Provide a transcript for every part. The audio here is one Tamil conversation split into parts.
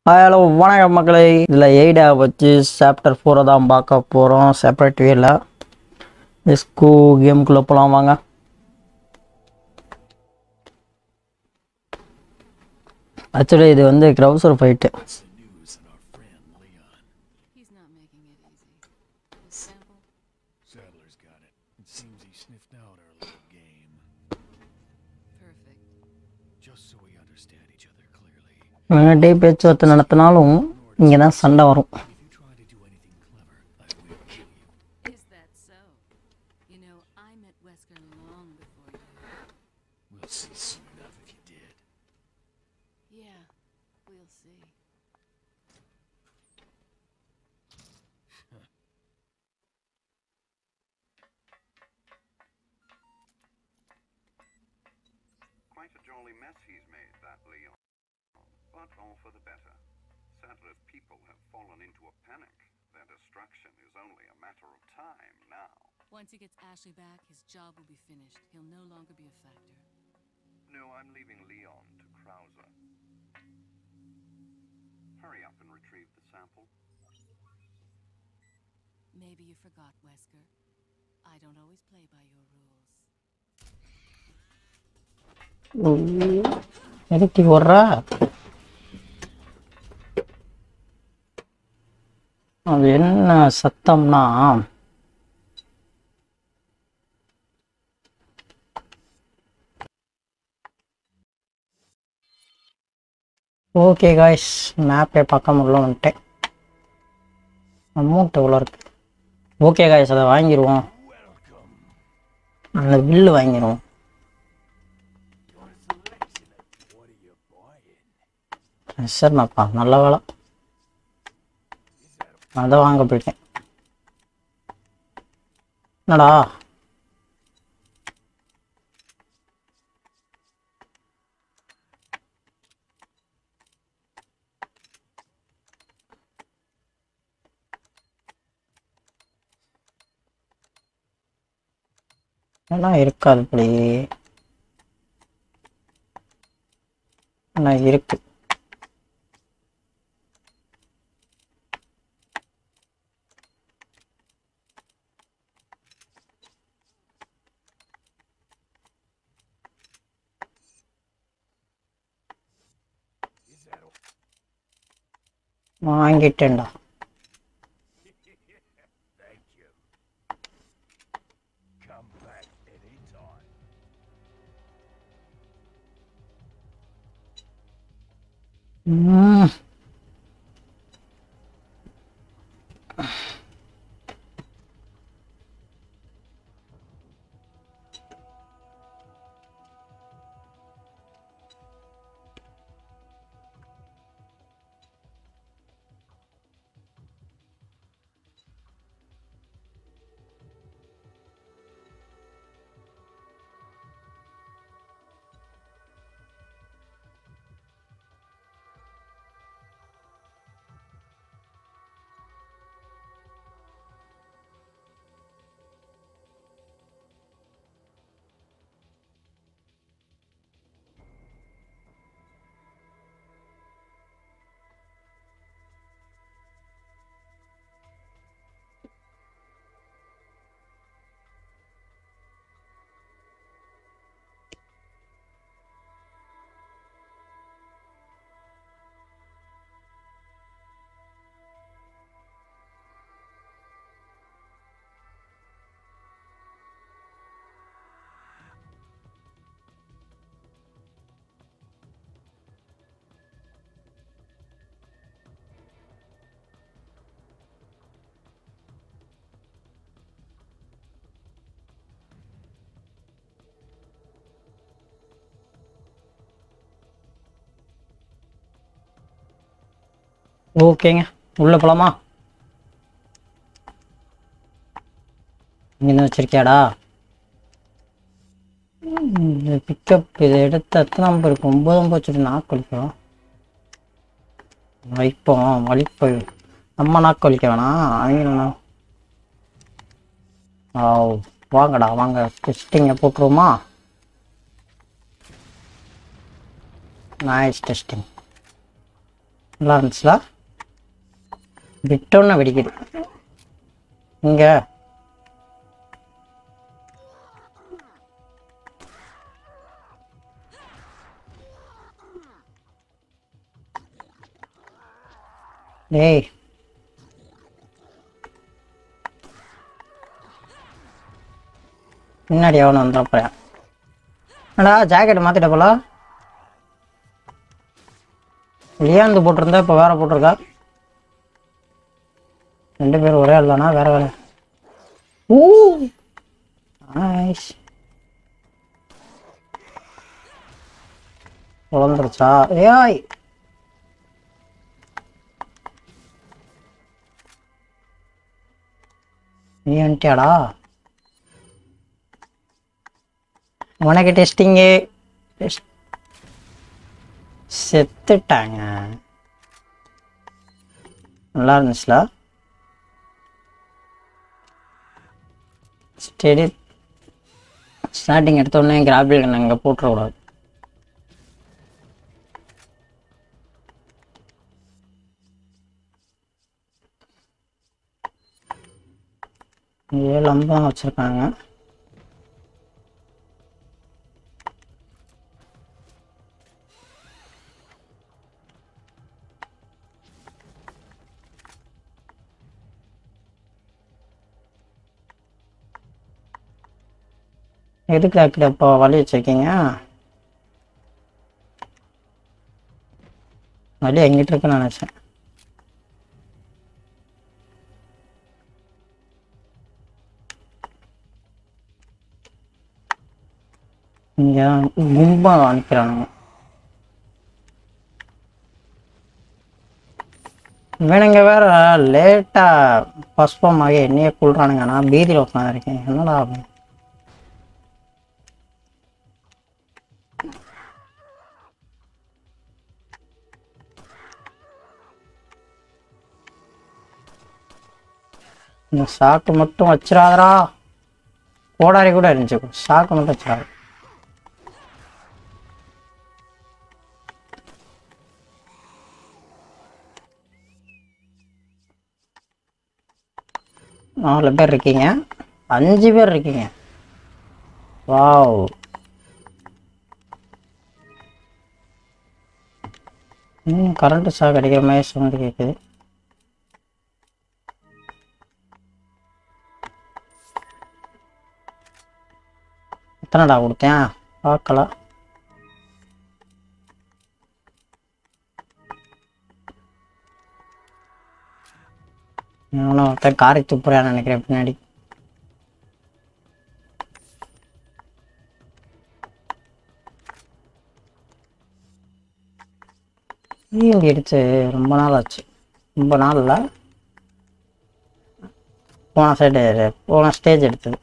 ஹலோ வணக்கம் மக்களே இதில் எய்டா வச்சு சாப்டர் ஃபோரை தான் பார்க்க போகிறோம் செப்பரேட் வேல எஸ்கோ கேமுக்குள்ளே போகலாம் வாங்க ஆக்சுவலி இது வந்து க்ரௌசர் fight He's not making it easy. His sample? Sadler's got it. It seems he sniffed out our little game. Perfect. Just so we understand each other clearly. வேணாட்டே பேச்சுவார்த்தை நடத்தினாலும் இங்கே தான் சண்டை வரும் If you try to do anything clever, I will kill you. Is that so? You know, I met Wesker long before you. We'll see soon enough if you did. Yeah, we'll see. Quite a jolly mess he's made, that Leon. But all for the better. Sadler's people have fallen into a panic. Their destruction is only a matter of time now. Once he gets Ashley back, his job will be finished. He'll no longer be a factor. No, I'm leaving Leon to Krauser. Hurry up and retrieve the sample. Maybe you forgot, Wesker. I don't always play by your rules. எதுக்கு வர்றா அது என்ன சத்தம்னா ஓகே காய்ஸ் மேப்பே பார்க்க முடியல வந்துட்டேன் அமௌண்ட் எவ்வளோ இருக்கு ஓகே காய்ஸ் அதை வாங்கிடுவோம் அந்த பில்லு வாங்கிடுவோம் சரிண்ணாப்பா நல்ல வேலை அதை வாங்க போயிட்டேன் என்னடா எல்லாம் இருக்காது இப்படி ஆனால் இருக்கு வாங்கிட்டேன்டா Come back anytime. ம். ஓகேங்க உள்ள போலாமா இங்கே வச்சிருக்கியாடா இந்த பிக்கப் இதை எடுத்து எத்தனை நம்பர் இருக்கு ஒன்பது நம்பர் வச்சுட்டு நாக்கு வலிக்கும் வைப்போம் வலிப்போ நம்ம நாக்கு வலிக்க வேணாம் அவங்க ஆ வாங்கடா வாங்க டெஸ்டிங்கை போட்டுருவோமா நைஸ் டெஸ்டிங் நல்லா இருந்துச்சுல விட்டோன்னு வெடிக்குது இங்க டேய் முன்னாடி அவனு வந்தப்பறேன் என்னடா ஜாக்கெட் மாத்திட்ட போல லியாந்து போட்டிருந்தா இப்போ வேற போட்டிருக்கா ரெண்டு பேரும் ஒரே இல்லைனா வேற வேலை ஊ நைஸ் குழந்துருச்சா ஏய் நீ வந்துட்டியாடா உனக்கு டெஸ்டிங்கு செத்துட்டாங்க நல்லா இருந்துச்சுல ஸ்டெடி ஸ்டார்டிங் எடுத்தோடனே கிராபிள் நாங்கள் போட்டுறக்கூடாது ஏழு அம்பம் வச்சுருக்காங்க எதுக்கு ஆக்கிட்ட இப்போ வழி வச்சிருக்கீங்க வழி எங்கிட்ட இருக்குன்னு நினச்சேன் இங்கே கும்பா அனுப்பிக்கிறானுங்க இவனுங்க வேற லேட்டாக பஸ்பம் ஆகி என்னையே கொள்றானுங்க நான் பீதியில் உட்காந்துருக்கேன் என்னடா ஆகும் இந்த சாக்கு மட்டும் வச்சிடாதடா கோடாரி கூட இருந்துச்சு சாக்கு மட்டும் வச்சிடாது நாலு பேர் இருக்கீங்க அஞ்சு பேர் இருக்கீங்க வாவ் ம் கரண்ட் ஷாக் அடிக்கிற மாதிரி சவுண்டு கேட்குது எத்தனைடா கொடுத்தேன் பார்க்கல நானும் ஒருத்தன் காரை துப்புறான்னு நினைக்கிறேன் பின்னாடி ஈஎல்டி எடுத்து ரொம்ப நாள் ஆச்சு ரொம்ப நாள் இல்லை போன சைடு போன ஸ்டேஜ் எடுத்தது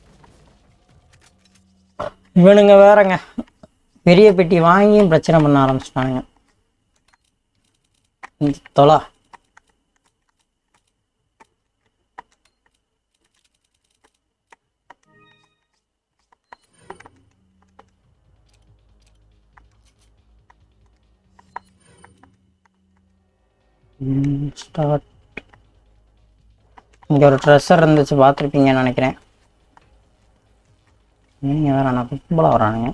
இவனுங்க வேறங்க பெரிய பெட்டி வாங்கியும் பிரச்சனை பண்ண ஆரம்பிச்சிட்டானுங்க இந்த தொலை ஸ்டார்ட் இங்கே ஒரு ட்ரெஸ்ஸர் இருந்துச்சு பார்த்துருப்பீங்கன்னு நினைக்கிறேன் நீங்கள் வேற நான் கும்பலாக வரானுங்க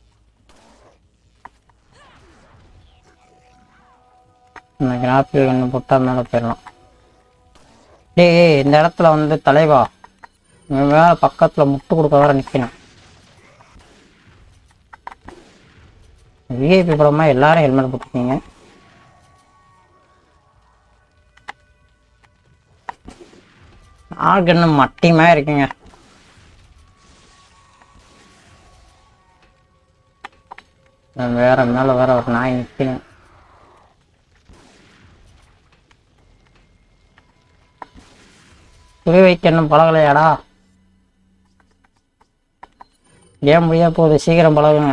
இந்த கிராஃபிக் ஒன்று போட்டால் மேலே போயிடலாம் டேய் இந்த இடத்துல வந்து தலைவா இவன் வேற பக்கத்தில் முட்டு கொடுக்க வேற நிற்கணும் விஐபி படமா எல்லாரும் ஹெல்மெட் போட்டிருக்கீங்க ஆர்கன்னு மட்டியமாக இருக்குங்க நான் வேற மேல வேற ஒரு நாய் நிற்கணும் குறி வைக்கணும் பழகலையாடா ஏன் முடியா போகுது சீக்கிரம் பழகுங்க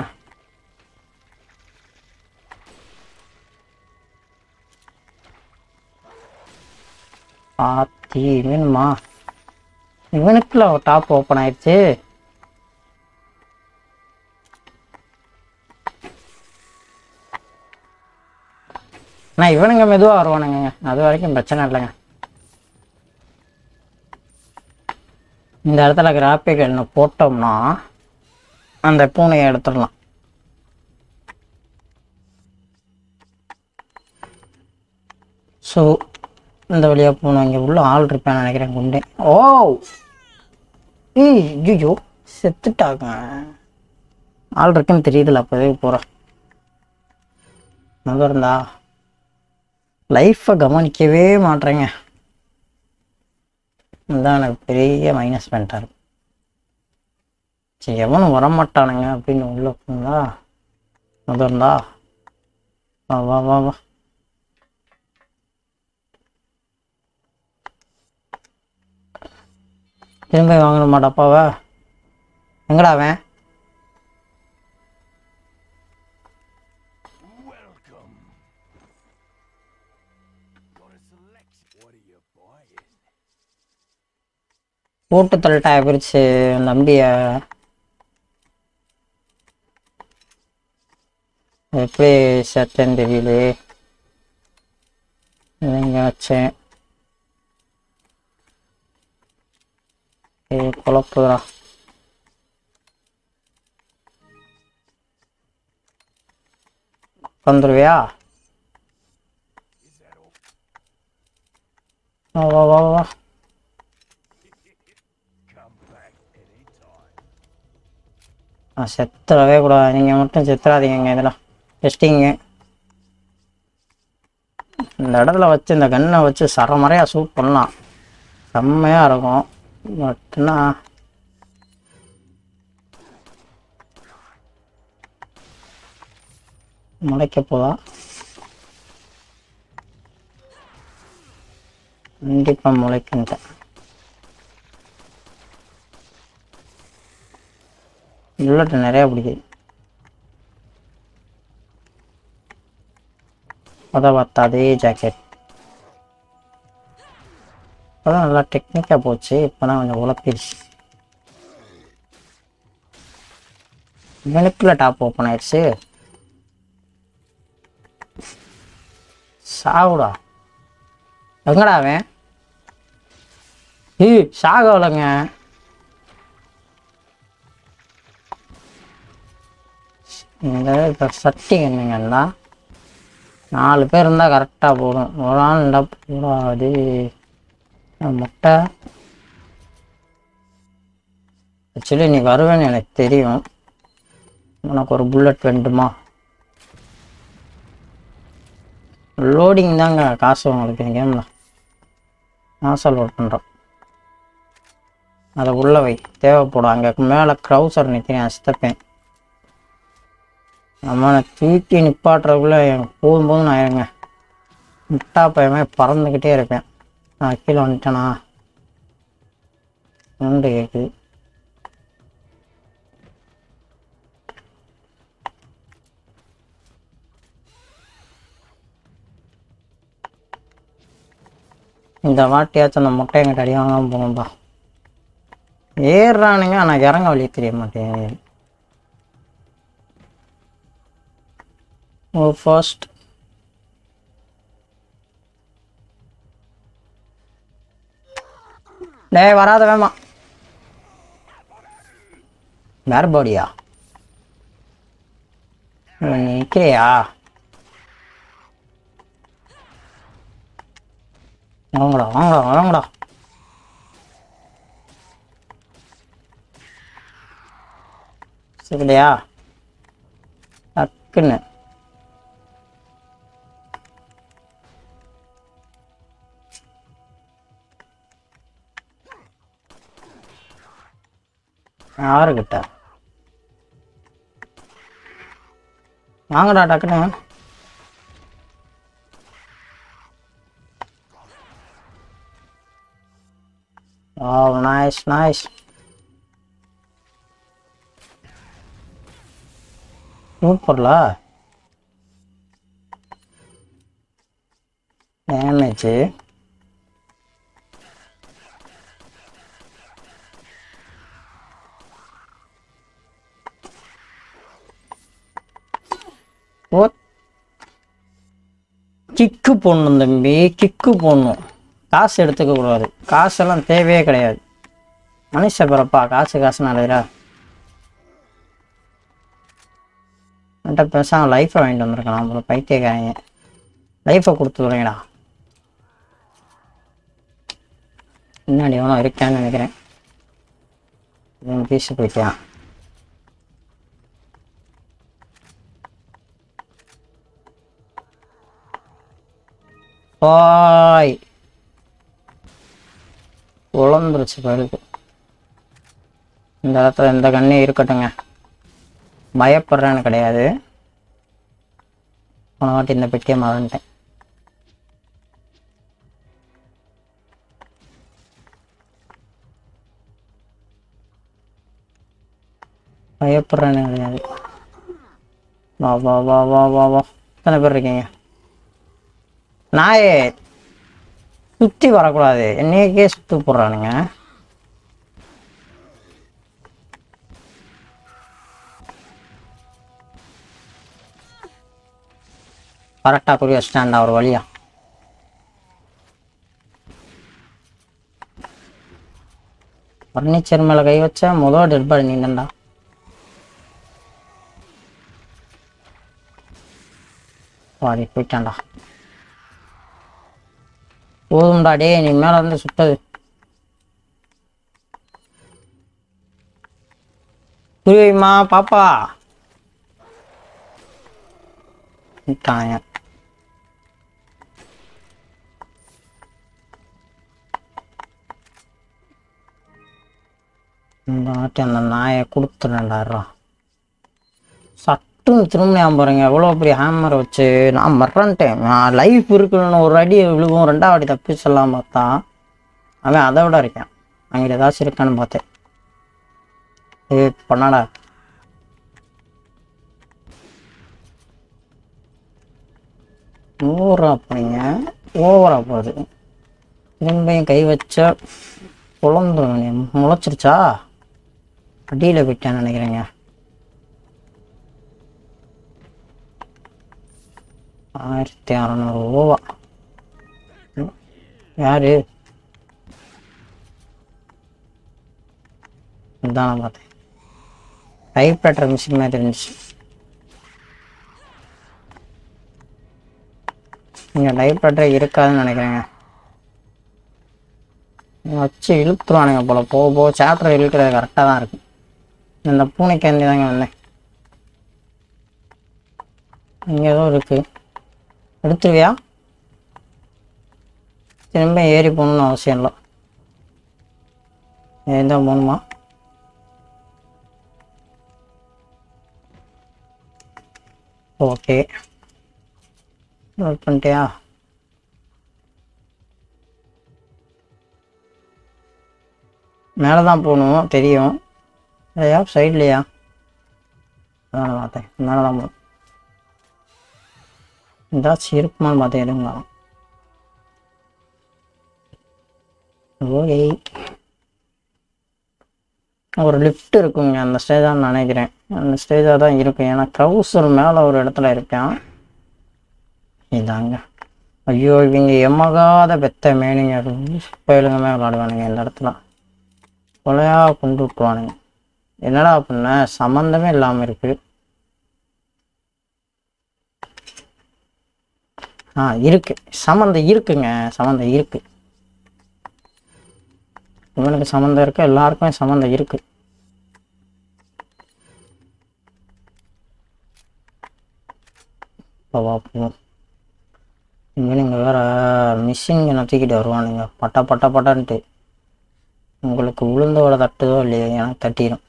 ஆத்தி வேணுமா இவனுக்குள்ள டாப் ஓப்பன் ஆயிடுச்சு ஆனால் இவனுங்க மெதுவாக வருவானுங்க அது வரைக்கும் பிரச்சனை இல்லைங்க இந்த இடத்துல கிராஃபிக் என்ன போட்டோம்னா அந்த பூனையை எடுத்துடலாம் ஸோ இந்த வழியாக போகணும் இங்கே உள்ள ஆள் இருப்பேன் நினைக்கிறேன் குண்டே ஓ ஏய் ஐயோ செத்துட்டாங்க ஆள் இருக்குன்னு தெரியுதுல அப்போவே போகிறேன் முதல் இருந்தா லைஃப்பை கவனிக்கவே மாட்றேங்க இதுதான் எனக்கு பெரிய மைனஸ் பாயிண்டாக இருக்கும் சரி எவனும் வரமாட்டானுங்க அப்படின்னு உள்ள போங்களா முதல் இருந்தா வா வா வா வா திரும்ப வாங்கணுமா டப்பாவை எங்கடா அவன் Welcome. Got a selection. What are you buying? போட்டு தள்ளிட்டா பிரிச்சு அந்த அம்பிய எப்படி செத்தேன்னு தெரியலையே இது எங்க வச்சேன் ஏ குழப்புதா வந்துருவியா வா வா வா வா Come back anytime. நான் செத்துறவே கூடாது நீங்கள் மட்டும் செத்துறாதீங்க இதெல்லாம் டெஸ்டிங்கு இந்த இடத்துல வச்சு இந்த கன்னை வச்சு சரமறையாக சூட் பண்ணலாம் செம்மையாக இருக்கும் பட்னா முளைக்க போதா கண்டிப்பாக முளைக்குன்ட்டேன் புல்லட் நிறையா பிடிக்குது அதை பார்த்தா அதே ஜாக்கெட் அப்போதான் நல்லா டெக்னிக்காக போச்சு இப்போதான் கொஞ்சம் உழப்பிடுச்சு இவனுக்குள்ள டாப் ஓப்பன் ஆயிடுச்சு சாவுடா எங்கடா அவன் ஏய் சாகவலைங்க இந்த இப்போ சட்டி என்னங்கன்னா நாலு பேர் இருந்தால் கரெக்டாக போடும் ஒரு ஆள் இருந்தால் போடாது முட்டை ஆக்சுவலி நீ வருவேன்னு எனக்கு தெரியும் உனக்கு ஒரு புல்லட் வேண்டுமா லோடிங் தாங்க காசு உங்களுக்கு இந்த கேமில் மாசம் லோட் பண்ணுறோம் அதை உள்ள வை தேவைப்படும் அங்கே மேலே க்ரௌசர் நிற்கிறேன் அஸ்தப்பேன் அவனை தூக்கி நிப்பாட்டுறதுக்குள்ள எனக்கு போதும் போதும் நான் ஆயிருங்க முட்டா பயமே பறந்துக்கிட்டே இருப்பேன் நான் கீழே வந்துட்டேனா உண்டு கேட்குது இந்த வாட்டியாச்சும் அந்த முட்டை எங்கிட்ட அடி வாங்காம போகணும்பா ஏறுறானுங்க ஆனால் இறங்க வழி தெரிய மாட்டேங்குது ஓ ஃபர்ஸ்ட் டேய் வராத வேமா வேற பாடியா நிற்கிறியா வாங்கடா வாங்கடா வாங்கடா சரியா டக்குன்னு யாருக்கிட்ட வாங்கடா டக்குன்னு Oh, nice, nice. சூப்பர்ல டேமேஜ் ஓ கிக்கு போடணும் தம்பி கிக்கு போடணும் காசு எடுத்துக்க கூடாது காசெல்லாம் தேவையே கிடையாது மனுஷ பிறப்பா காசு காசு நல்லதுடா என்கிட்ட பேசாம லைஃப்பை வாங்கிட்டு வந்திருக்கலாம் நம்மள பைத்தியக்காரங்க லைஃப்பை கொடுத்து விடுங்கடா முன்னாடி எவனோ இருக்கான்னு நினைக்கிறேன் இவன் பீஸ் போயிட்டான் பாய் உழந்துருச்சு பழுக்கு இந்த இடத்துல எந்த கண்ணையும் இருக்கட்டுங்க பயப்படுறேன்னு கிடையாது போன வாட்டி இந்த பெட்டியை மறந்துட்டேன் பயப்படுறேன்னு கிடையாது வா வா வா வா வா வா எத்தனை பேர் இருக்கீங்க நாயே சுற்றி வரக்கூடாது என்னைக்கே சுற்றி போடுறானுங்க கரெக்டாக குறி வச்சிட்டான்டா ஒரு வழியா ஃபர்னிச்சர் மேலே கை வச்சா முதல் டெட் பாடி நீண்டா பாடி போயிட்டான்டா போதும்டா டேய் நீ மேலே இருந்து சுட்டது புரியுமா பாப்பா விட்டாங்க இந்த வாட்டி அந்த நாயை கொடுத்துறேன்டாரா சட்டுன்னு திரும்ப ஞாபகம் பாருங்க எவ்வளோ பெரிய ஹேமரை வச்சு நான் மறந்துட்டேன் நான் லைஃப் இருக்குன்னு ஒரு அடி விழுகும் ரெண்டாவது அடி தப்பிச்செல்லாம் பார்த்தா அவன் அதை விட இருக்கான் அங்கிட்ட ஏதாச்சும் இருக்கான்னு பார்த்தேன் ஏ பண்ணாடா ஓவரா போனீங்க ஓவரா போகுது திரும்பியும் கை வச்சா குழந்துரும் முளைச்சிருச்சா அடியில் போயிட்டான்னு நினைக்கிறேங்க ஆயிரத்தி அறநூறு ரூபா ம், யாரு இதான் நான் பார்த்தேன் டைப்ரைட்டர் மிஷின் மாதிரி இருந்துச்சு இங்கே டைப்ரைட்டர் இருக்காதுன்னு நினைக்கிறேங்க வச்சு இழுத்துருவானுங்க போல போக போக சாப்டர் இழுக்கிறது கரெக்டாக தான் இருக்கு இந்த பூனைக்காண்டி தாங்க வந்தேன் இங்கே ஏதோ இருக்கு எடுத்துருவியா திரும்ப ஏறி போகணுன்னு அவசியம் இல்லை ஏன் தான் போகணுமா ஓகே நோட் பண்ணிட்டியா மேலே தான் போகணும் தெரியும் இல்லையா சைட்லையா அதான் பார்த்தேன் மேலே தான் போகணும் ஏதாச்சும் இருக்குமான்னு பார்த்தேன் எடுங்களா ஓகே ஒரு லிஃப்ட் இருக்குங்க அந்த ஸ்டேஜாக நினைக்கிறேன் அந்த ஸ்டேஜாக தான் இருக்கும் ஏன்னா க்ரௌசர் மேலே ஒரு இடத்துல இருப்பேன் இதாங்க ஐயோ இவங்க எமகாத பெத்த மேனிங்க பயிலுங்கமே விளாடுவானுங்க இந்த இடத்துல கொலையா கொண்டு விட்டுருவானுங்க என்னடா பண்ண சம்மந்தமே இல்லாமல் இருக்கு ஆ இருக்கு சம்மந்தம் இருக்குங்க சம்மந்தம் இருக்கு இவனுக்கு சம்மந்தம் இருக்கு எல்லாருக்குமே சம்மந்தம் இருக்கு போவா போவோம் இவனுங்க வேற மிஷின் தூக்கிட்டு வருவானுங்க பட்டா பட்டா பட்டான்ட்டு உங்களுக்கு உளுந்தோட தட்டுதோ இல்லையோ எனக்கு தட்டிடும்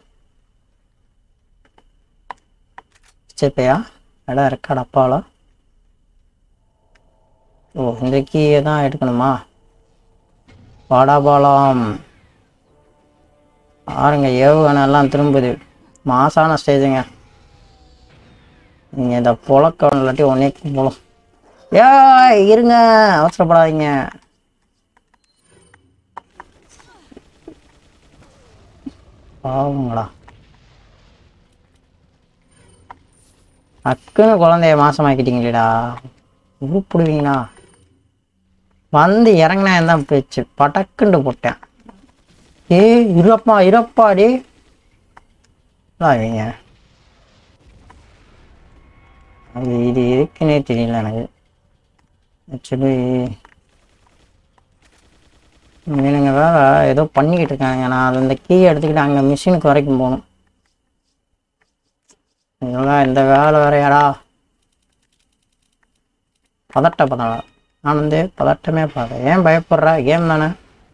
சரிப்பையா இடம் இருக்கா டப்பாவில் ஓ இந்த கீயை தான் எடுக்கணுமா வாடாபாலம் பாருங்க ஏவுகணை எல்லாம் திரும்புது மாசான ஸ்டேஜுங்க நீங்கள் இந்த புழக்கம் இல்லாட்டி ஒன்றே போலும் ஏ இருங்க அவசரப்படாதீங்க பாவங்களா அக்குன்னு குழந்தைய மாசமாக்கிட்டீங்களேடா உருப்பிடுவீங்களா வந்து இறங்கினா தான் பேச்சு படக்குண்டு போட்டேன் ஏய் இருப்பா இருப்பா டே அவங்க அது இது எதுக்குன்னே தெரியல எனக்கு ஆக்சுவலி இவனுங்க வேற ஏதோ பண்ணிக்கிட்டு இருக்காங்க நான் அது அந்த கீயை எடுத்துக்கிட்டு அங்கே மிஷினுக்கு வரைக்கும் போகணும் இதெல்லாம் இந்த வேலை வேறையாடா பதட்ட பதம் நான் வந்து பதட்டமே பார்த்தேன் ஏன் பயப்படுற கேம் தானே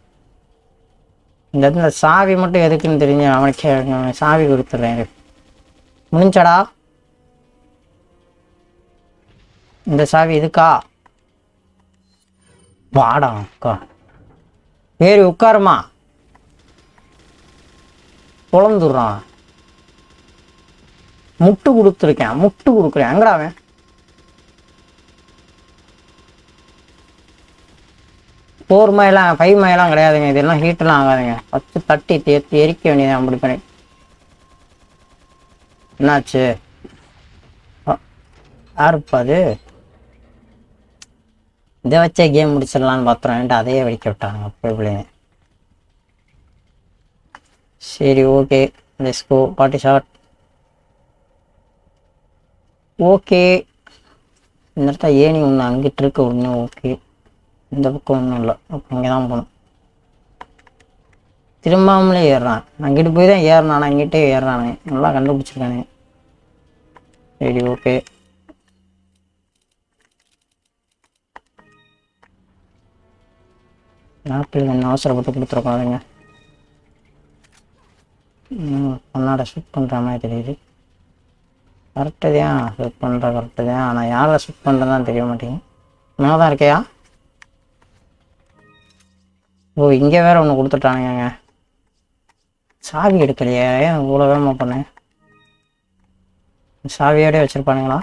இந்த இடத்துல சாவி மட்டும் எதுக்குன்னு தெரிஞ்சு அவனுக்கு அவனுக்கு சாவி கொடுத்துட்றேன் இரு. முடிஞ்சடா இந்த சாவி இதுக்கா வாடா அக்கா ஏறி உட்காருமா குழந்துடுறான் முட்டு கொடுத்துருக்கேன் முட்டு கொடுக்குறேன் எங்கடா அவன் ஃபோர் மைலாம் ஃபைவ் மைலாம் கிடையாதுங்க இதெல்லாம் ஹீட்டெல்லாம் ஆகாதுங்க ஃபஸ்ட்டு தட்டி தேர்த்தி எரிக்க வேண்டியது அப்படி பண்ணி என்னாச்சு அ, யாருப்பா அது இதை வச்சே கேம் முடிச்சிடலான்னு பார்த்தோம் அதையே வெடிக்க விட்டானுங்க அப்படி இப்படின்னு சரி ஓகே லெட்ஸ் கோ பாட்டி ஷாட் ஓகே இந்த இடத்துல ஏணி ஒன்று அங்கிட்டு இருக்கு ஒன்று ஓகே இந்த பக்கம் ஒன்றும் இல்லை அப்போ இங்கே தான் போகணும் திரும்பாமலே ஏறுறான் அங்கிட்டு போய் தான் ஏறினான் அங்கிட்டே ஏறுறானுங்க நல்லா கண்டுபிடிச்சிருக்கானுங்க சரி ஓகே நாட்டில் என்ன அவசரப்பட்டு கொடுத்துருக்காதுங்க பொண்ணாட ஷூட் பண்ணுற மாதிரி தெரியுது கரெக்டு தான் ஷூட் பண்ணுற கரெக்டு தான் ஆனால் யாரை ஷூட் பண்ணுறதான் தெரிய மாட்டேங்குது மேலே தான் இருக்கியா ஓ இங்கே வேற ஒன்று கொடுத்துட்டானுங்க சாவி எடுக்கலையே ஏன் இவ்வளோ வேகமாக பண்ணேன் சாவியோடய வச்சுருப்பானுங்களா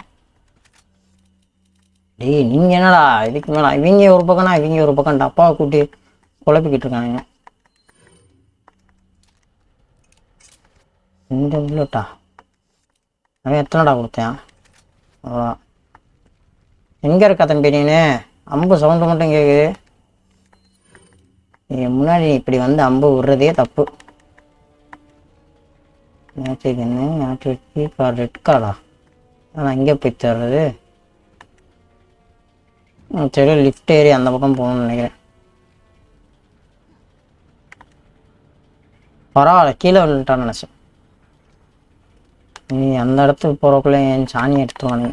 டேய் நீங்கள் என்னடா இதுக்கு மேலே இவங்க ஒரு பக்கம்னா இவங்க ஒரு பக்கம் டப்பாவை கூட்டி குழப்பிக்கிட்டு இருக்கானுங்க இந்த புல்லட்டா அவன் எத்தனைடா கொடுத்தேன் அவ்வளோ எங்கே இருக்கா தம்பி நீனு அம்பு சவுண்டு மட்டும் கேட்குது நீ முன்னாடி இப்படி வந்து அம்பு விடுறதே தப்பு மேட்சுக்கு என்ன மேட்ச் வெட்டி கார் ரெட் கார்டா ஆனால் அங்கே போய் தர்றது ம், சரி லிஃப்ட் ஏறி அந்த பக்கம் போகணும்னு நினைக்கிறேன் பரவாயில்ல கீழே விழுந்துட்டான்னு நினச்சேன் நீ அந்த இடத்துக்கு போகிறக்குள்ளே என் சாணி எடுத்துவானுங்க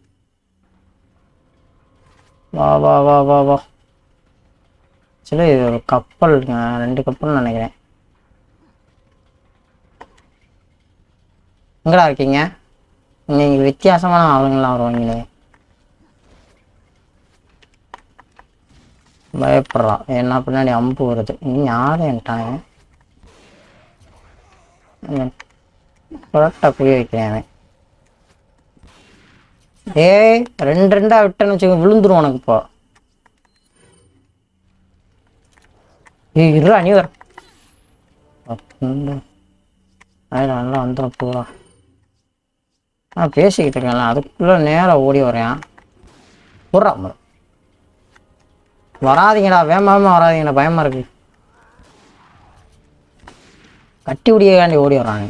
வா வா வா வா வா சரி இது ஒரு கப்பல் அஹ், ரெண்டு கப்பல்னு நினைக்கிறேன் எங்கடா இருக்கீங்க நீங்கள் வித்தியாசமான ஆளுங்களாம் வருவாங்களே பயப்படுறான் என்ன பின்னாடி அம்பு வருது நீ யாரும் என்ட்டாங்க புரட்டா புரிய வைக்கிறேன் அவன். ஏய் ரெண்டு ரெண்டா விட்டேன்னு வச்சுக்க விழுந்துரும் உனக்கு இப்போ ஏய் இருடா நீ வர அதில் நல்லா வந்துடும் பூரா ஆ பேசிக்கிட்டு இருக்கேன்ல அதுக்குள்ளே நேராக ஓடி வரேன் போடுறா மரம் வராதீங்கடா வேமாம வராதீங்கடா பயமா இருக்கு கட்டி உடியாண்டி ஓடி வராங்க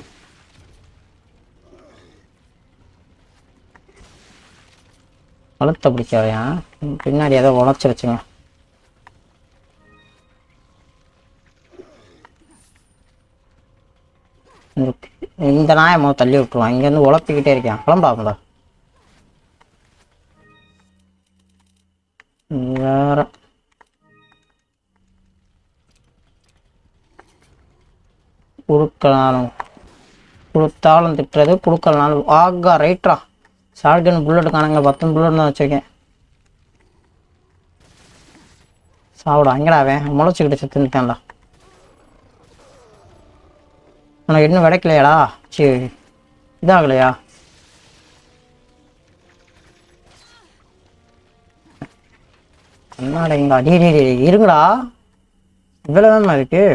கழுத்தை பிடிக்காதையா பின்னாடி ஏதோ உழைச்சி வச்சுங்க இந்த- இந்த நாயை முதல் தள்ளி விட்டுருவான் இங்கேருந்து உழப்பிக்கிட்டே இருக்கான் கிளம்பாமடா வேற கொடுக்கலாலும் கொடுத்தாலும் திட்டுறது கொடுக்கலனாலும் ஆகா ரைட்ரா ஷார்ட்கன் புல்லட் காணுங்க பத்து புல்லட் தான் வச்சிருக்கேன் சாப்பிடா எங்கடா அவன் முளைச்சிக்கிட்டு செத்துட்டான்டா உனக்கு இன்னும் கிடைக்கலையாடா சரி இதாகலையா என்னடா அடி அடி, அடி, அடி. இருங்கடா இவ்வளோ வேமா இருக்கு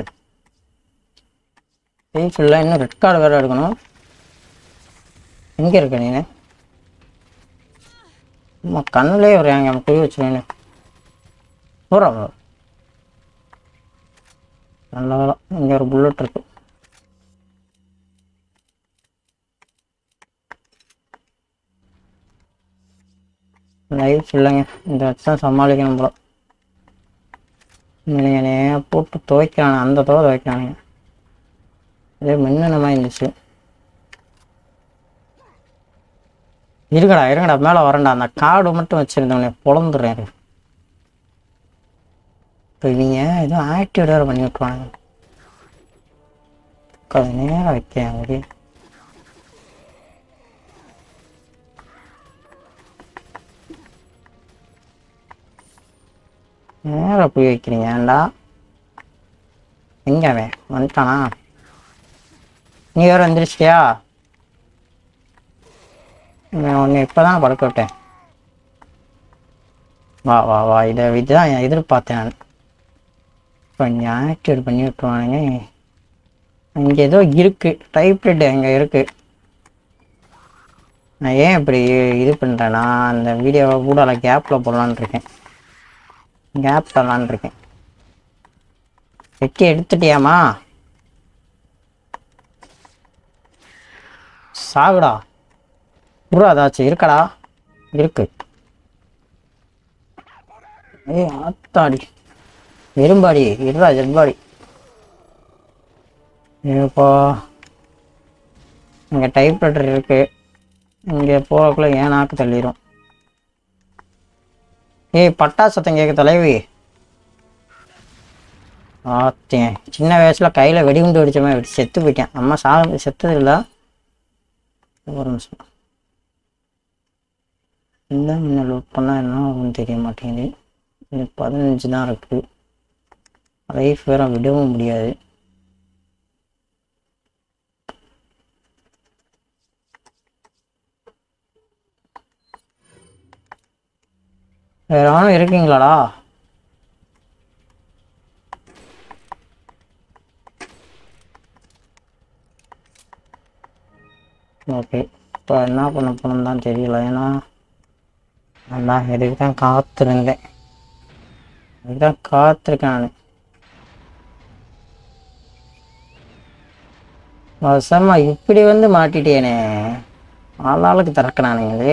சேஃப் இல்லை இன்னும் ரெட் கார்டு வேற எடுக்கணும் எங்கே இருக்க நீ சும்மா கண்ணுலேயே வரையாங்க அவன் குறி வச்சுருவேன்னு போகிறா நல்ல வேலை இங்கே ஒரு புல்லட் இருக்கு லைஃப் இல்லைங்க இந்த வச்சு தான் சமாளிக்கணும் போல இல்லைங்கண்ணே போட்டு துவைக்கிறானே அந்த துவை துவைக்கிறானுங்க இதே மின்னணமாக இருந்துச்சு இருக்கடா இருங்கடா மேலே வரேன்டா அந்த காடு மட்டும் வச்சுருந்தவனே பொழந்துடுறேன் இப்போ இவங்க எதுவும் ஆக்டிவேட் வேறு பண்ணி விட்ருவாங்க கொஞ்ச நேரம் வைக்கேன் அப்படியே நேரம் போய் வைக்கிறீங்க ஏன்டா எங்க அவன் வந்துட்டானா நீ வேற வந்துருச்சியா உன்னை இப்போதான் படுக்க விட்டேன் வா வா வா இதை இதுதான் நான் எதிர்பார்த்தேன் நான் இப்போ இங்கே ஆக்டிவேட் பண்ணி விட்டுருவானுங்க அங்கே ஏதோ இருக்கு டைப்ரைட் அங்கே இருக்கு நான் ஏன் இப்படி இது பண்ணுறேன்னா அந்த வீடியோவை கூட கேப்பில் போடலான்னு இருக்கேன் கேப் தரலான்னு இருக்கேன் வெட்டி எடுத்துட்டியாமா சாகுடா புறா ஏதாச்சும் இருக்கடா இருக்கு ஏய் ஆத்தாடி எறும்பாடி இருடா ஜெட்பாடி இப்போ இங்கே டைப்ரைட்டர் இருக்கு இங்கே போகிறக்குள்ள ஏன் நாக்கு தள்ளிடும் ஏய் பட்டா சத்தம் கேட்க தலைவி ஆத்தேன் சின்ன வயசில் கையில் வெடிகுண்டு வெடிச்ச மாதிரி வெடி செத்து போயிட்டேன் அம்மா சா செத்தது இல்லை ஒரு நிமிஷம் இல்லை இன்னும் லோட் பண்ணால் என்ன ஆகும்னு தெரிய மாட்டேங்குது இது பதினஞ்சு தான் இருக்குது லைஃப் வேற விடவும் முடியாது வேற எவனும் இருக்கீங்களாடா ஓகே இப்போ என்ன பண்ண போகணும்னு தான் தெரியல ஏன்னா நான் இதுக்கு தான் காத்திருந்தேன் இதுக்கு தான் காத்திருக்கேன் நான் வசமா இப்படி வந்து மாட்டிட்டேனே ஆளாளுக்கு திறக்கிறானுங்களே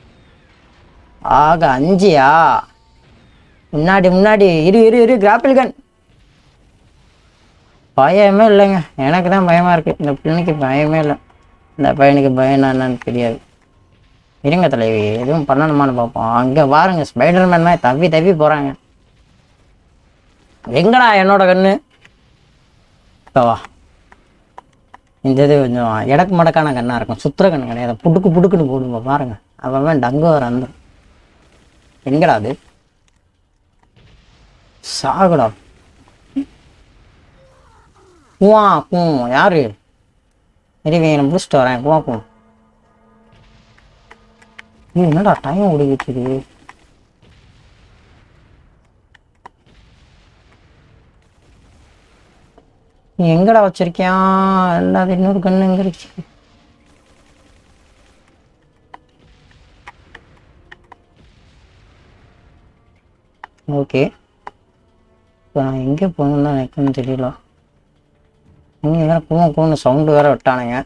ஆக அஞ்சியா முன்னாடி முன்னாடி இரு இரு இரு கிராப்பிள் கன் பயமே இல்லைங்க எனக்கு தான் பயமா இருக்கு இந்த பிள்ளைக்கு பயமே இல்லை இந்த பையனுக்கு பயம் என்னன்னு தெரியாது இருங்க தலைவி எதுவும் பண்ணணுமான்னு பார்ப்போம் அங்கே பாருங்க ஸ்பைடர்மேன் மாதிரி தவி தவி போகிறாங்க எங்கடா என்னோட கண்ணு இப்போ வா இந்த இது கொஞ்சம் எடக்கு மடக்கான கண்ணாக இருக்கும் சுத்துற கண்ணு கிடையாது புடுக்கு புடுக்குன்னு போடுங்க பாருங்க அவன் டங்கு வர அந்த எங்கடா அது சாகுடா குவா கூ யாரு இருங்க நான் முடிச்சுட்டு வரேன் குவா கூ ஏய், என்னடா டைம் ஓடிக்கிட்டு இருக்கு நீ எங்கடா வச்சிருக்கியான் இல்லாத இன்னொரு கண்ணு எங்க இருக்கு ஓகே இப்போ நான் எங்கே போகணுன்னு தான் எனக்குன்னு தெரியல நீங்கள் வேறு கூவம் கூவன்னு சவுண்டு வேற விட்டானுங்க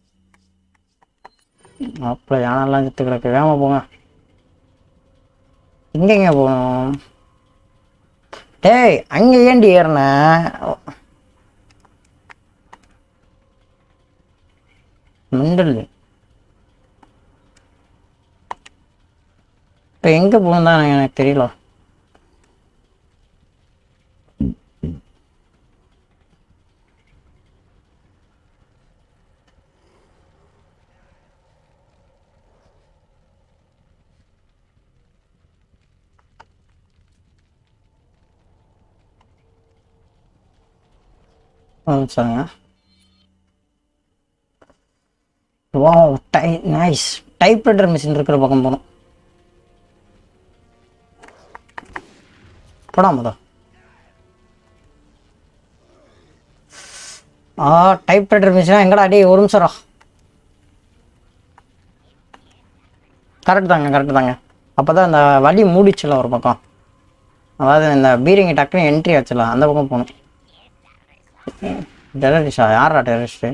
மாப்பிள்ள யானெல்லாம் செத்து கிடக்கு வேகமா போங்க எங்கெங்க போகணும் டேய் அங்கே ஏண்டி ஏறின மிண்டல் இப்போ எங்கே போகணும் தான் எனக்கு தெரியல சொல்லுங்க வா டை நைஸ் டைப்ரைட்டர் மிஷின் இருக்கிற பக்கம் போகணும் போடா முத ஆ டைப்ரைட்டர் மிஷினா எங்கடா டேய் ஒரு நிமிஷம் கரெக்ட் தாங்க கரெக்ட் தாங்க அப்போ தான் இந்த வழி மூடிச்சுல ஒரு பக்கம் அதாவது இந்த பீரிங்கை டக்குன்னு என்ட்ரி ஆச்சுல அந்த பக்கம் போகணும் டெரரிஸ்டா யாரா டெரரிஸ்ட்டு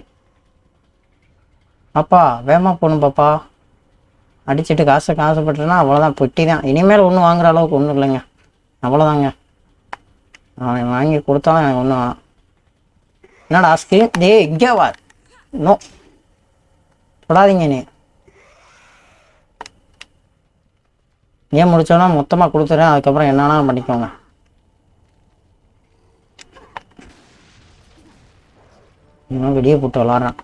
அப்பா வேகமா போகணும் பாப்பா அடிச்சிட்டு காசு காசுப்பட்டுனா அவ்வளோதான் பொட்டி தான் இனிமேல் ஒன்றும் வாங்குற அளவுக்கு ஒன்றும் இல்லைங்க அவ்வளோதாங்க அவன் வாங்கி கொடுத்தாலும் எனக்கு ஒன்றும் வேணாம் என்னடா ஸ்கிரீன் டேய் இங்கே வா நோ தொடாதீங்க நீ ஏன் முடிச்சோன்னா மொத்தமாக கொடுத்துறேன் அதுக்கப்புறம் என்னன்னா பண்ணிக்கோங்க இன்னும் வெளியே போட்டு விளாட்றான்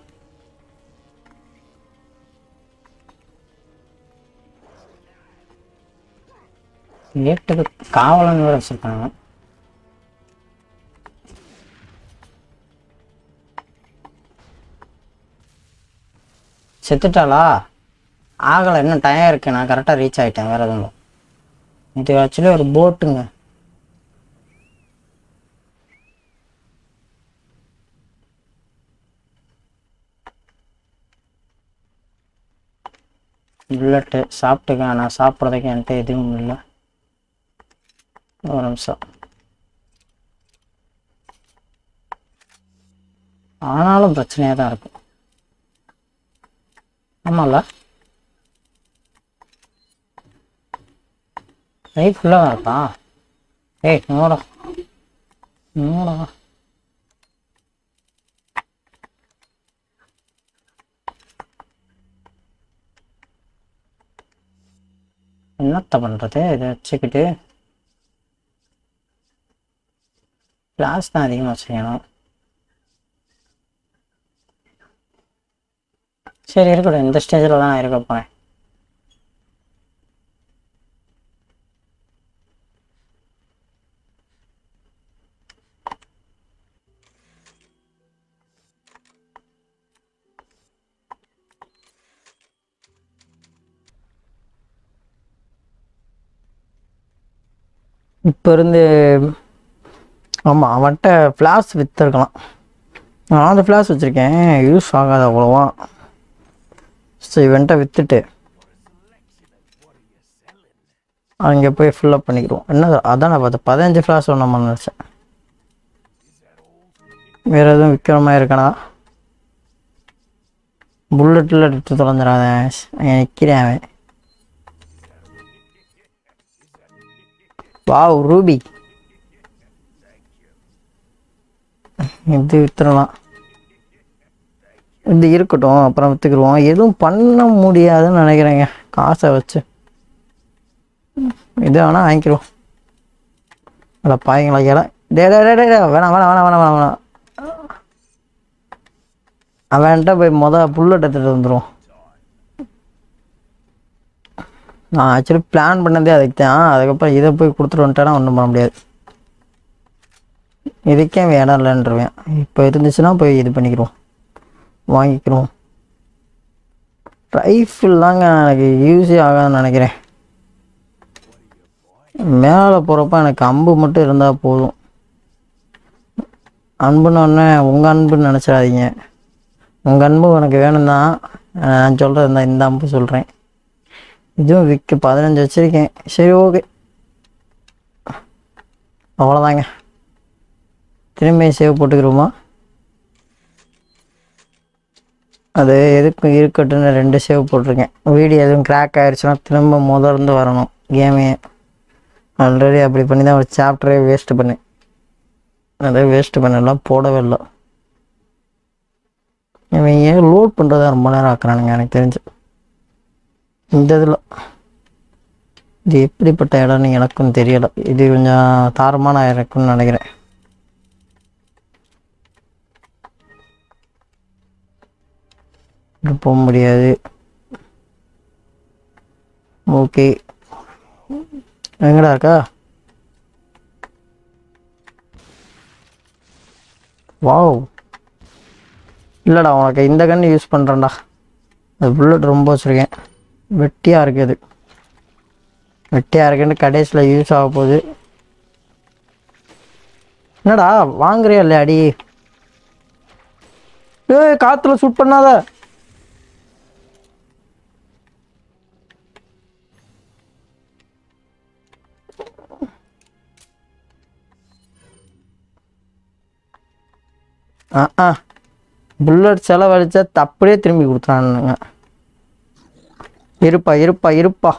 கேட்டுக்கு காவலன் வேற வச்சிருக்காங்க செத்துட்டாளா ஆகலை இன்னும் டைம் இருக்கு நான் கரெக்டாக ரீச் ஆகிட்டேன் வேற எதுவும் இல்லை இது ஆக்சுவலி ஒரு போட்டுங்க புல்லட்டு சாப்பிட்டுக்க நான் சாப்பிட்றதுக்கு என்கிட்ட எதுவும் இல்லை ஒரு நிமிஷம் ஆனாலும் பிரச்சனையாக தான் இருக்கும் ஆமாம்ல லைஃப் ஃபுல்லாக தான் இருக்கா ஏய் நோடா நோடா என்னத்த பண்ணுறது இதை வச்சுக்கிட்டு கிளாஸ் தான் அதிகமாக செய்யணும் சரி இருக்கட்டும் இந்த ஸ்டேஜில் தான் நான் இருக்க போகிறேன் இப்போ இருந்து ஆமாம் அவன்கிட்ட ஃப்ளாஷ் விற்றுருக்கலாம் நான் அந்த ஃப்ளாஷ் வச்சுருக்கேன் யூஸ் ஆகாது அவ்வளோவா ஸோ இவன்ட்ட விற்றுட்டு அங்கே போய் ஃபில்லப் பண்ணிக்கிறோம் என்ன அதான் நான் பார்த்தேன் பதினஞ்சு ஃப்ளாஷ் ஒன்று நினச்சேன் வேறு எதுவும் விற்கிற மாதிரி இருக்கானா புல்லட்டில் எடுத்து தொலைஞ்சிடாத நிற்கிறேன் அவன் வாவ் ரூபி இது வித்துடலாம் இது இருக்கட்டும் அப்புறம் வித்துக்குருவோம் எதுவும் பண்ண முடியாதுன்னு நினைக்கிறேங்க காசை வச்சு இது வேணா வாங்கிக்கிறோம் அட பாய்ங்களா ஏடா டே டே டே டே டே, வேணாம் வேணாம் வேணாம் வேணாம் வேணாம் வேணாம் அவன்கிட்ட போய் மொதல் புல்லட் எடுத்துகிட்டு வந்துடும் நான் ஆக்சுவலி பிளான் பண்ணதே அதுக்கு தான் அதுக்கப்புறம் இதை போய் கொடுத்துட்டு வந்துட்டேன்னா ஒன்றும் பண்ண முடியாது இதுக்கே வேடம் இல்லைன்றவேன் இப்போ இருந்துச்சுன்னா போய் இது பண்ணிக்கிறோம் வாங்கிக்கிறோம் ரைஃபிள் தாங்க எனக்கு யூஸே ஆகாதுன்னு நினைக்கிறேன் மேலே போகிறப்ப எனக்கு அம்பு மட்டும் இருந்தால் போதும் அன்புன்னு ஒன்று உங்கள் அன்புன்னு நினச்சிடாதீங்க உங்கள் அன்பு எனக்கு வேணும் தான் நான் சொல்கிறது இந்த இந்த அம்பு சொல்கிறேன் இதுவும் விற்க பதினஞ்சு வச்சுருக்கேன் சரி ஓகே அவ்வளோதாங்க திரும்பி சேவ் போட்டுக்கிறோமா அது எதுக்கு இருக்கட்டும்னு ரெண்டு சேவ் போட்டிருக்கேன் வீடியோ எதுவும் கிராக் ஆயிடுச்சுன்னா திரும்ப முதல்ல இருந்து வரணும் கேமே ஆல்ரெடி அப்படி பண்ணி தான் ஒரு சாப்டரே வேஸ்ட் பண்ணேன் அதை வேஸ்ட் பண்ணலாம் போடவே இல்லை இவன் ஏன் லோட் பண்ணுறதா ரொம்ப நேரம் ஆக்குறானுங்க எனக்கு தெரிஞ்சு இந்த இதில் இது எப்படிப்பட்ட இடம்னு எனக்கும் தெரியலை இது கொஞ்சம் தாரமான இருக்கும்னு நினைக்கிறேன் இது போக முடியாது ஓகே எங்கடா இருக்கா வாவ் இல்லைடா உனக்கு இந்த கன்று யூஸ் பண்ணுறேன்டா அது புல்லட் ரொம்ப வச்சுருக்கேன் வெட்டியாக இருக்குது வெட்டியாக இருக்குன்னு கடைசியில் யூஸ் ஆக போகுது என்னடா வாங்குறியா இல்லையா அடி ஏய் காற்றுல ஷூட் பண்ணாத ஆ ஆ புல்லட் செலவழிச்சா அப்படியே திரும்பி கொடுத்துறானுங்க இருப்பா இருப்பா இருப்பா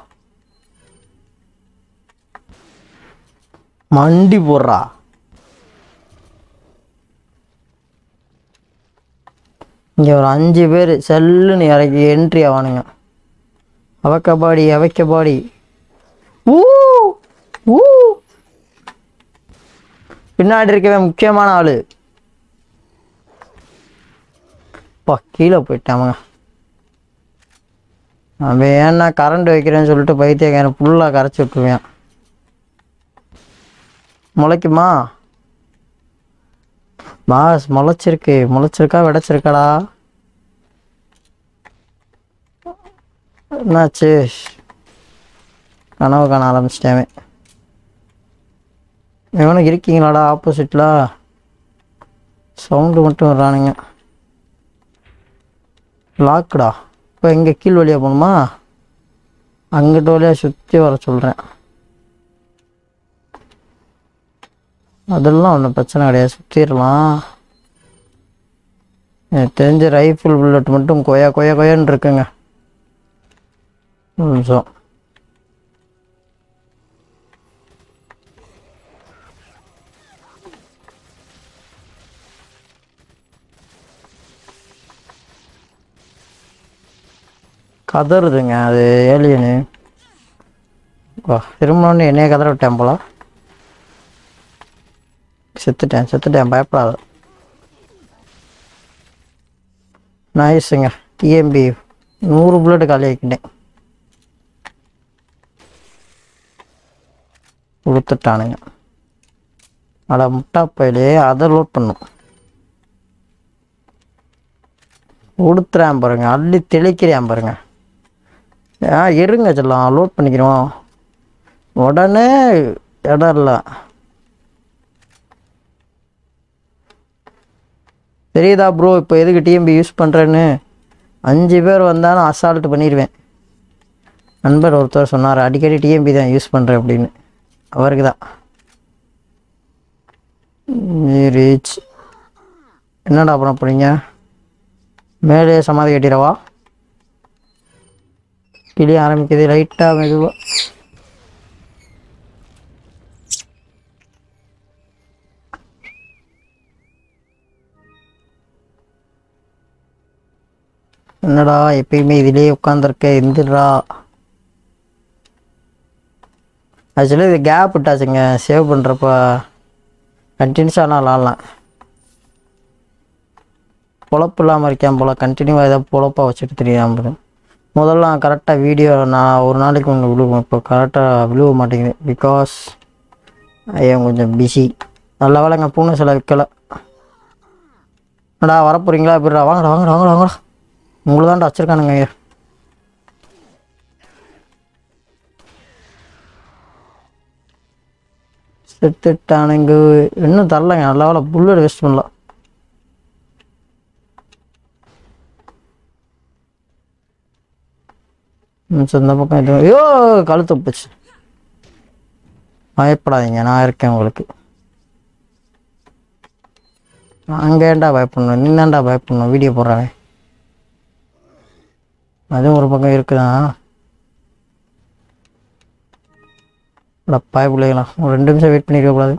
மண்டி போடுறா இங்கே ஒரு அஞ்சு பேர் செல்லுன்னு இறக்கி என்ட்ரி ஆவானுங்க அவக்க பாடி அவக்க பாடி ஊ ஊ பின்னாடி இருக்கவே முக்கியமான ஆளு பா கீழே போயிட்டாங்க அவன் ஏன்னா கரண்ட் வைக்கிறேன்னு சொல்லிட்டு பைத்தியக்காரன் ஃபுல்லாக கரைச்சி விட்டுருவேன் முளைக்குமா மாஸ் முளைச்சிருக்கு முளைச்சிருக்கா விடைச்சிருக்காடா என்னாச்சு கனவு காண ஆரம்பிச்சிட்டேன் எவனுக்கு இருக்கீங்களாடா ஆப்போசிட்டில் சவுண்டு மட்டும் வர்றானுங்க லாக்குடா இப்போ எங்கே கீழ் வழியாக போகணுமா அங்கிட்ட வழியாக சுற்றி வர சொல்கிறேன் அதெல்லாம் ஒன்றும் பிரச்சனை கிடையாது சுற்றிடலாம் எனக்கு தெரிஞ்ச ரைஃபிள் புல்லட் மட்டும் கொயா கொயா கொயான்னு இருக்குங்க ஒரு நிமிஷம் கதறுதுங்க அது ஏலியனு வா திரும்பினோடனே என்னைய கதற விட்டேன் போல செத்துட்டேன் செத்துட்டேன் பயப்படாத நைஸுங்க டிஎம்பி நூறு புல்லட் காலி ஆக்கிட்டேன் கொடுத்துட்டானுங்க அட முட்டா பையிலே அதை லோட் பண்ணும் கொடுத்துறேன் பாருங்க அள்ளி தெளிக்கிறேன் பாருங்க ஆ இருங்க செல்லாம் லோட் பண்ணிக்கிறோம் உடனே இடம் இல்லை தெரியுதா ப்ரோ இப்போ எதுக்கு டிஎம்பி யூஸ் பண்ணுறேன்னு அஞ்சு பேர் வந்தாலும் அசால்ட் பண்ணிடுவேன் நண்பர் ஒருத்தர் சொன்னார் அடிக்கடி டிஎம்பி தான் யூஸ் பண்ணுறேன் அப்படின்னு அவருக்கு தான் ரீச் என்னடா பண்ண போறீங்க மேலே சமாதி கட்டிடவா கிளி ஆரம்பிக்குது லைட்டாக மெதுவாக என்னடா எப்பயுமே இதுலயே உட்காந்துருக்க எந்திரா ஆக்சுவலி இது கேப் விட்டாச்சுங்க சேவ் பண்ணுறப்ப கண்டினியூஸாக ஆனால் விளாட்லாம் பொழப்பு இல்லாமல் இருக்கேன் போல் கண்டினியூவாக ஏதாவது பொழப்பாக வச்சுட்டு தெரியாமல் முதல்ல கரெக்டாக வீடியோ நான் ஒரு நாளைக்கு ஒன்று விழுவும் இப்போ கரெக்டாக விழுவ மாட்டேங்குது பிகாஸ் ஐயன் கொஞ்சம் பிஸி நல்ல வேலைங்க பூனை சில விற்கலை என்னடா வரப்போறீங்களா எப்படிடா வாங்கடா வாங்கடா வாங்கடா வாங்கடா உங்களை தான்டா வச்சிருக்கானுங்க ஐயா செத்துட்டானுங்க இன்னும் தரலங்க நல்ல வேலை புல்லட் வேஸ்ட் பண்ணல ம், சரி, இந்த பக்கம் இது ஐயோ கழுத்து போச்சு பயப்படாதீங்க நான் இருக்கேன் உங்களுக்கு அங்கே ஏன்டா பயப்படணும் நின்னாண்டா பயப்படணும் வீடியோ போடுறவன் அதுவும் ஒரு பக்கம் இருக்குதான் பாய் பிள்ளைகளாம் ஒரு ரெண்டு நிமிஷம் வெயிட் பண்ணிருக்க கூடாது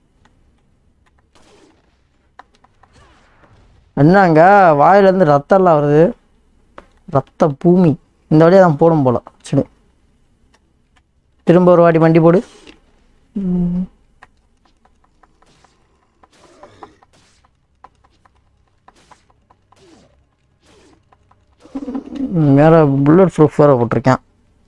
என்னங்க வாயிலேருந்து ரத்தம்லாம் வருது ரத்த பூமி இந்த வழியாக தான் போடும் போல சரி திரும்ப ஒரு வாட்டி வண்டி போடு ம். ம், வேற புல்லட் ப்ரூஃப் வேற போட்டிருக்கேன்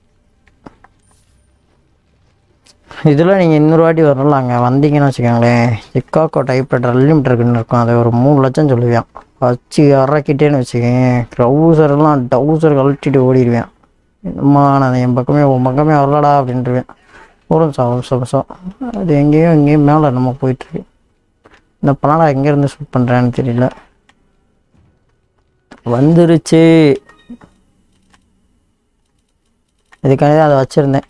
இதில் நீங்கள் இன்னொரு வாட்டி வரலாங்க வந்தீங்கன்னு வச்சுக்கோங்களேன் சிக்காக்கோ டைப்ரைட்டர் அன்லிமிட்டர்னு இருக்கும் அதை ஒரு மூணு லட்சம் சொல்லுவேன் வச்சு இறக்கிட்டேன்னு வச்சுக்கேன் ட்ரௌசர் எல்லாம் டவுசர் கழட்டிட்டு ஓடிடுவேன் என்னம்மா நான் என் பக்கமே உன் பக்கமே வரலடா அப்படின்ட்டுருவேன் ஒரு நிமிஷம் ஒரு நிமிஷம் ஒரு நிமிஷம் அது எங்கேயோ எங்கேயும் மேலே நம்ம போயிட்டுருக்கு இந்த பணம் எங்கேருந்து ஷூட் பண்ணுறேன்னு தெரியல வந்துருச்சு இதுக்காக தான் அதை வச்சுருந்தேன்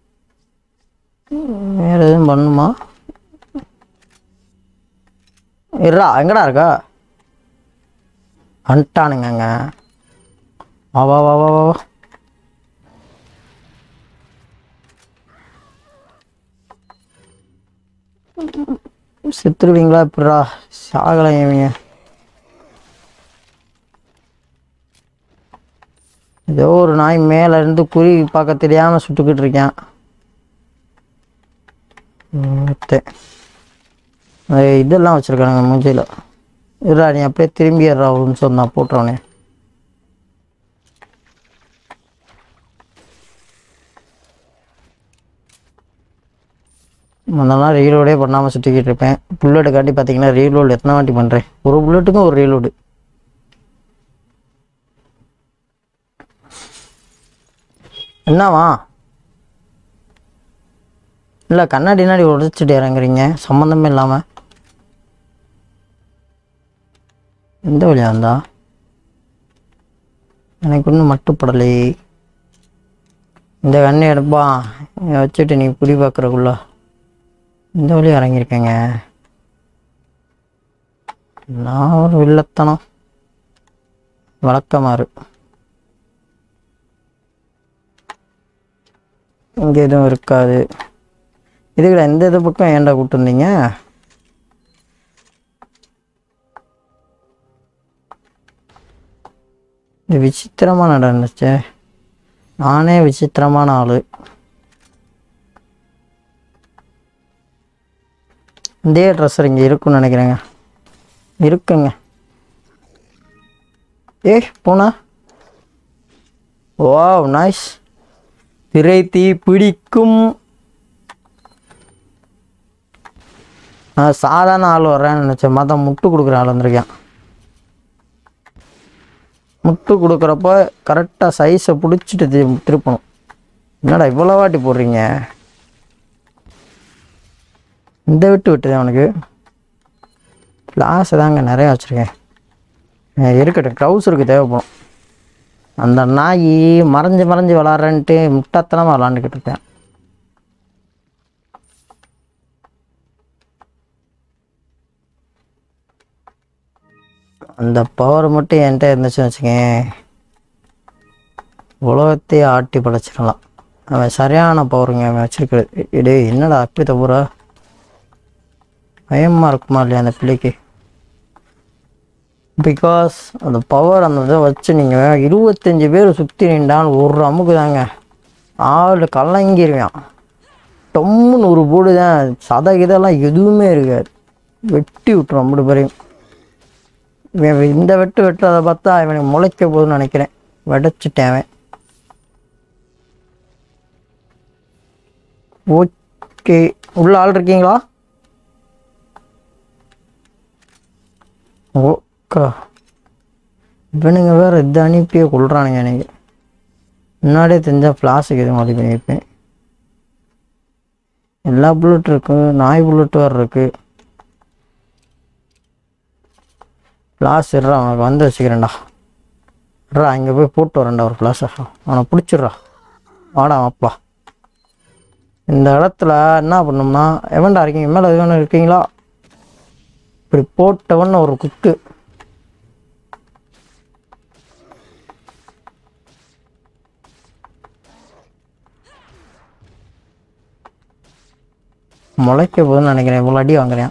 வேறு எதுவும் பண்ணுமா இருடா எங்கடா இருக்கா வந்துட்டானுங்க அங்க வா வா வா வா வா வா. செத்துருவீங்களா இப்படிடா சாகலை இவங்க ஏதோ ஒரு நாய் மேல இருந்து குறி பார்க்க தெரியாம சுட்டுக்கிட்டு இருக்கேன் ஒருத்தன். அது இதெல்லாம் வச்சிருக்கானுங்க மூஞ்சியில் இருடா நீ அப்படியே திரும்பிடுறா ஒரு நிமிஷம் நான் போட்டுறவனே முன்னெல்லாம் ரீலோடே பண்ணாமல் சுற்றிக்கிட்டு இருப்பேன் புல்லட்டு காட்டி பார்த்தீங்கன்னா ரீலோடு எத்தனை வாட்டி பண்ணுறேன் ஒரு புல்லட்டுக்கும் ஒரு ரீலோடு என்னவா இல்லை கண்ணாடி நாடி உடைச்சிட்டு இறங்குறீங்க சம்மந்தமே இல்லாமல் எந்த வழியா இருந்தா எனக்கு ஒன்றும் மட்டுப்படலை இந்த கண்ணை எடுப்பா இதை வச்சுட்டு நீ புடி பார்க்குறக்குள்ள இந்த வழியா இறங்கியிருக்கேங்க நான் ஒரு வில்லத்தனம் வழக்கமாறு இங்கே எதுவும் இருக்காது இதுக்கடா எந்த இது பக்கம் ஏன்டா கூப்பிட்டு வந்தீங்க இது விசித்திரமாக நடந்துச்சு நானே விசித்திரமான ஆளு இதே ட்ரெஸ்ஸர் இங்கே இருக்குன்னு நினைக்கிறேங்க இருக்குங்க ஏ போனா வாவ் நைஸ் திரை தீ பிடிக்கும் நான் சாதாரண ஆள் வர்றேன்னு நினச்சேன் மற்ற முட்டு கொடுக்குற ஆள் வந்திருக்கேன் முட்டு கொடுக்குறப்ப கரெக்டாக சைஸை பிடிச்சிட்டு திரு- திருப்பணும் என்னடா இவ்வளோ வாட்டி போடுறீங்க இந்த விட்டு விட்டுது அவனுக்கு கிளாஸ் தாங்க நிறையா வச்சுருக்கேன் அஹ் இருக்கட்டும் ட்ரௌசருக்கு தேவைப்படும் அந்த நாய் மறைஞ்சு மறைஞ்சு விளாட்றேன்ட்டு முட்டாத்தனமாக விளாண்டுக்கிட்டு இருக்கேன் அந்த பவர் மட்டும் என்கிட்ட இருந்துச்சுன்னு வச்சுக்கேன் உலகத்தையே ஆட்டி படைச்சிடலாம் அவன் சரியான பவருங்க அவன் வச்சிருக்கிறது இடே என்னடா அப்படி தப்புறா பயமாக இருக்குமா இல்லையா அந்த பிள்ளைக்கு பிகாஸ் அந்த பவர் அந்த இதை வச்சு நீங்கள் இருபத்தஞ்சி பேர் சுற்றி நின்றால் ஒரு அமுக்கு தாங்க ஆள் கலங்கிருவான் டம்முன்னு ஒரு போடு தான் சத இதெல்லாம் எதுவுமே இருக்காது வெட்டி விட்டுரும் அப்படி பேரையும் இவன் இந்த வெட்டு வெட்டுறதை பார்த்தா இவனுக்கு முளைக்க போகுதுன்னு நினைக்கிறேன் வெடைச்சிட்டேன் அவன் ஓகே உள்ள ஆள் இருக்கீங்களா ஓக்கா இவனுங்க வேற இது அனுப்பியே கொள்றானுங்க எனக்கு முன்னாடியே தெரிஞ்சால் ஃப்ளாஸுக்கு எதுவும் மாற்றி பண்ணியிருப்பேன் எல்லா புல்லட் இருக்கு நாய் புல்லட் வேறு இருக்கு ஃப்ளாஸ் இருறா அவனுக்கு வந்து வச்சுக்கிறேன்டா இருறா இங்கே போய் போட்டு வரேன்டா ஒரு ஃப்ளாஸை அவனை பிடிச்சிட்றா வாடா அப்பா இந்த இடத்துல என்ன பண்ணோம்னா எவன்டா இருக்கீங்க மேலே எதுவும் இருக்கீங்களா இப்படி போட்டவன ஒரு குக்கு முளைக்க போகுதுன்னு நினைக்கிறேன் இவ்வளோ அடி வாங்குறேன்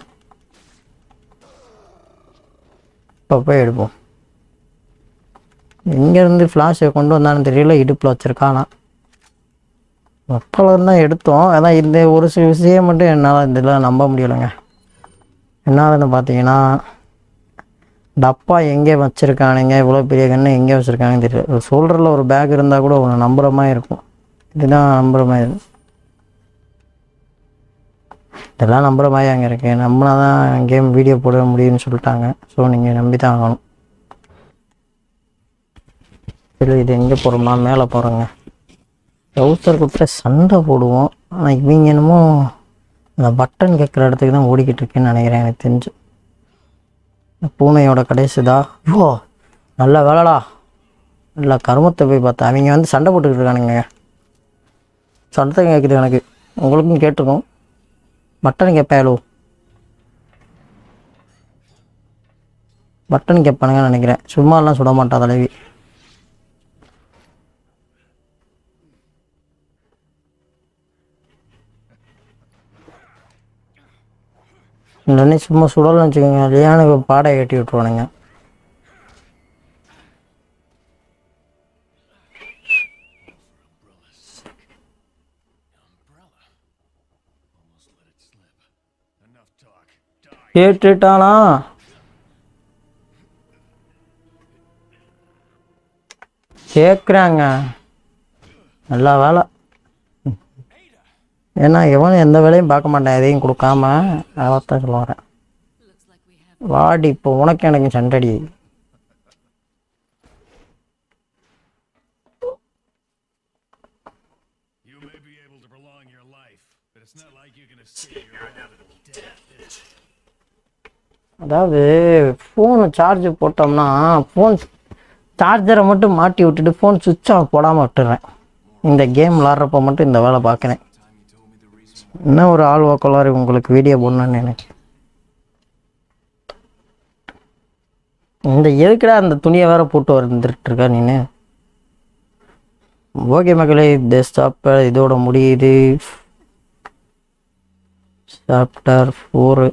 இப்போ போய் எடுப்போம் எங்கேருந்து ஃப்ளாஷை கொண்டு வந்தான்னு தெரியல இடுப்பில் வச்சுருக்கானா அப்போலேருந்து தான் எடுத்தோம் அதான் இந்த ஒரு சில விஷயம் மட்டும் என்னால் இதெல்லாம் நம்ப முடியலைங்க என்னாலன்னு பார்த்தீங்கன்னா டப்பா எங்கே வச்சுருக்கானுங்க இவ்வளோ பெரிய கன்று எங்கே வச்சுருக்காங்கன்னு தெரியல ஒரு ஷோல்டரில் ஒரு பேக் இருந்தால் கூட ஒன்று நம்புற மாதிரி இருக்கும் இதுதான் நம்புற மாதிரி இருக்கு. இதெல்லாம் நம்புற மாதிரி அங்கே இருக்கு நம்பினா தான் கேம் வீடியோ போட முடியும்னு சொல்லிட்டாங்க ஸோ நீங்கள் நம்பி தான் ஆகணும் சரி இது எங்கே போகிறோம்னா மேலே போகிறோங்க ரவுத்தர் கொடுத்த சண்டை போடுவோம் ஆனால் இவங்க என்னமோ அந்த பட்டன் கேட்குற இடத்துக்கு தான் ஓடிக்கிட்டு இருக்கேன்னு நினைக்கிறேன் எனக்கு தெரிஞ்சு இந்த பூனையோட கடைசிதா ஐயோ நல்ல வேலைடா நல்ல கருமத்தை போய் பார்த்தா அவங்க வந்து சண்டை போட்டுக்கிட்டு இருக்கானுங்க சண்டை கேட்குது எனக்கு உங்களுக்கும் கேட்டுக்கும் பட்டன் கேட்பேலோ பட்டன் கேட்பானுங்கன்னு நினைக்கிறேன் சும்மாலாம் சுட மாட்டா தலைவி இல்லைன்னா சும்மா சுடலன்னு வச்சுக்கோங்க லியானுக்கு பாடை கட்டி விட்ருவானுங்க Almost let it slip. Enough talk. Die. கேட்டுட்டானா கேட்குறாங்க நல்ல வேலை ஏன்னா எவனும் எந்த வேலையும் பார்க்க மாட்டேன் எதையும் கொடுக்காம அதைத்தான் சொல்ல வரேன் Looks like we have வாடி இப்போ உனக்கு எனக்கு சண்டடி You may be able to prolong your life, but it's not like you can escape your inevitable death, is it? அதாவது ஃபோனு சார்ஜ் போட்டோம்னா ஃபோன் சார்ஜரை மட்டும் மாட்டி விட்டுட்டு ஃபோன் சுவிட்ச் ஆஃப் போடாமல் விட்டுறேன் இந்த கேம் விளாட்றப்ப மட்டும் இந்த வேலை பார்க்குறேன் இன்னும் ஒரு ஆள் ஓக்கலாரி உங்களுக்கு வீடியோ போடணும்னு எனக்கு இந்த எதுக்குடா அந்த துணியை வேற போட்டு வந்துட்டு இருக்க நீனு ஓகே மக்களே டெஸ்க்டாப் இதோட முடியுது chapter four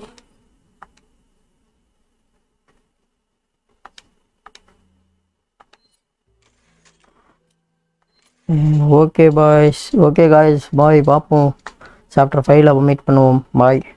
okay boys okay guys bye பார்ப்போம் சாப்டர் ஃபைவ்ல மீட் பண்ணுவோம் பாய்